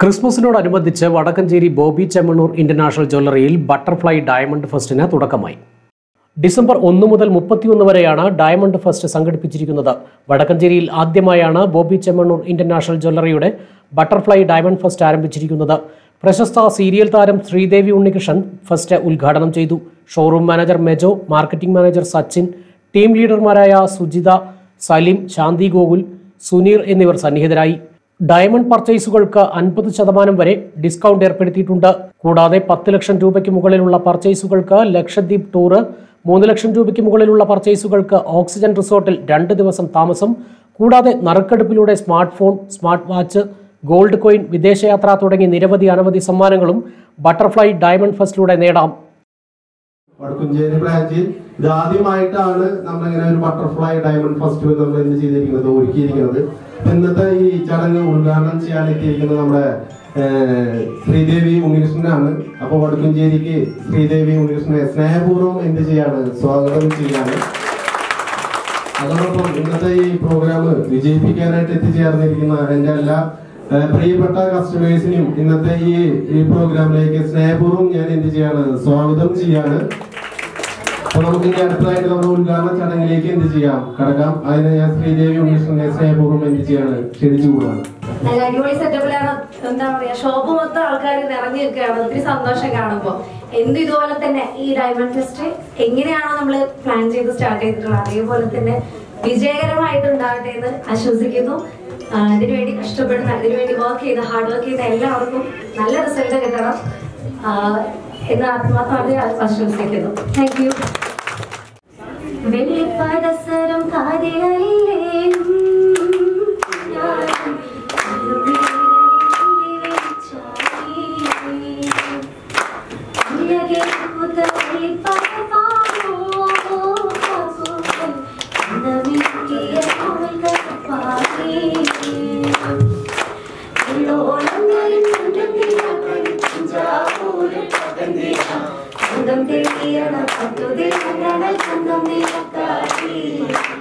ക്രിസ്മസിനോടനുബന്ധിച്ച് Vadakkanchery Boby Chemmanur international ജ്വല്ലറിയിൽ butterfly diamond ഫെസ്റ്റിന് തുടക്കമായി ഡിസംബർ ഒന്ന് മുതൽ മുപ്പത്തിയൊന്ന് വരെയാണ് ഡയമണ്ട് ഫെസ്റ്റ് സംഘടിപ്പിച്ചിരിക്കുന്നത് വടക്കഞ്ചേരിയിൽ ആദ്യമായാണ് ബോബി ചെമ്മണ്ണൂർ ഇന്റർനാഷണൽ ജ്വല്ലറിയുടെ ബട്ടർഫ്ലൈ ഡയമണ്ട് ഫെസ്റ്റ് ആരംഭിച്ചിരിക്കുന്നത് പ്രശസ്ത സീരിയൽ താരം ശ്രീദേവി ഉണ്ണികൃഷ്ണൻ ഫെസ്റ്റ് ഉദ്ഘാടനം ചെയ്തു showroom manager Mejo marketing manager Sachin team ലീഡർമാരായ സുജിത സലിം ശാന്തി ഗോകുൽ സുനീർ എന്നിവർ സന്നിഹിതരായി ഡയമണ്ട് പർച്ചേസുകൾക്ക് അൻപത് ശതമാനം വരെ ഡിസ്കൗണ്ട് ഏർപ്പെടുത്തിയിട്ടുണ്ട് കൂടാതെ പത്ത് ലക്ഷം രൂപയ്ക്ക് മുകളിലുള്ള പർച്ചേസുകൾക്ക് ലക്ഷദ്വീപ് ടൂറ് മൂന്ന് ലക്ഷം രൂപയ്ക്ക് മുകളിലുള്ള പർച്ചേസുകൾക്ക് ഓക്സിജൻ റിസോർട്ടിൽ രണ്ട് ദിവസം താമസം കൂടാതെ നറുക്കെടുപ്പിലൂടെ smart phone smart watch gold coin വിദേശയാത്ര തുടങ്ങി നിരവധി അനവധി സമ്മാനങ്ങളും ബട്ടർഫ്ലൈ ഡയമണ്ട് ഫെസ്റ്റിലൂടെ നേടാം വടക്കുംചേരി ബ്രാഞ്ചിൽ ഇത് ആദ്യമായിട്ടാണ് നമ്മളിങ്ങനെ ഒരു ബട്ടർഫ്ലൈ ഡയമണ്ട് ഫെസ്റ്റിവൽ നമ്മൾ ഇന്ന് ചെയ്തിരിക്കുന്നത് ഒരുക്കിയിരിക്കുന്നത് ഇന്നത്തെ ഈ ചടങ്ങ് ഉദ്ഘാടനം ചെയ്യാൻ എത്തിയിരിക്കുന്നത് നമ്മുടെ ഏഹ്, ശ്രീദേവി ഉണ്ണികൃഷ്ണനാണ് അപ്പോൾ വടക്കുംചേരിക്ക് ശ്രീദേവി ഉണ്ണികൃഷ്ണനെ സ്നേഹപൂർവ്വം എന്ത് ചെയ്യാണ് സ്വാഗതം ചെയ്യാണ് അതോടൊപ്പം ഇന്നത്തെ ഈ പ്രോഗ്രാം വിജയിപ്പിക്കാനായിട്ട് എത്തിച്ചേർന്നിരിക്കുന്ന എന്റെ എല്ലാ ഏഹ്, പ്രിയപ്പെട്ട കസ്റ്റമേഴ്സിനും ഇന്നത്തെ ഈ ഈ പ്രോഗ്രാമിലേക്ക് സ്നേഹപൂർവ്വം ഞാൻ എന്ത് ചെയ്യാണ് സ്വാഗതം ചെയ്യാണ് അപ്പൊ നമുക്ക് ഇനി അടുത്തതായിട്ട് നമ്മുടെ ഉദ്ഘാടന ചടങ്ങിലേക്ക് എന്ത് ചെയ്യാം കടക്കാം അതിന് ഞാൻ ശ്രീദേവി ഉണ്ണീഷിനെ സ്നേഹപൂർവ്വം എന്ത് ചെയ്യാണ് ക്ഷണിച്ചു കൂടാണ് നല്ല അടിപൊളി സെറ്റപ്പിലാണ് എന്താ പറയാ ഷോപ്പ് മൊത്തം ആൾക്കാർ നിറഞ്ഞു നിൽക്കുകയാണ് ഒത്തിരി സന്തോഷം കാണുമ്പോൾ എന്ത് ഇതുപോലെ തന്നെ ഈ ഡയമണ്ട് ഫെസ്റ്റ് എങ്ങനെയാണോ നമ്മൾ പ്ലാൻ ചെയ്ത് സ്റ്റാർട്ട് ചെയ്തിട്ടുള്ളത് അതേപോലെ തന്നെ വിജയകരമായിട്ട് ഉണ്ടാകട്ടെ എന്ന് ആശ്വസിക്കുന്നു ആ, ഇതിനുവേണ്ടി കഷ്ടപ്പെടുന്ന ഇതിനുവേണ്ടി വർക്ക് ചെയ്ത ഹാർഡ് വർക്ക് ചെയ്ത എല്ലാവർക്കും നല്ല റിസൾട്ട് കിട്ടണം ആ, എന്ന് ആത്മാർത്ഥമായി ആശ്വസിക്കുന്നു താങ്ക് യു വെള്ളിപ്പാദസരം കാതിലല്ലേ ഞാനും ും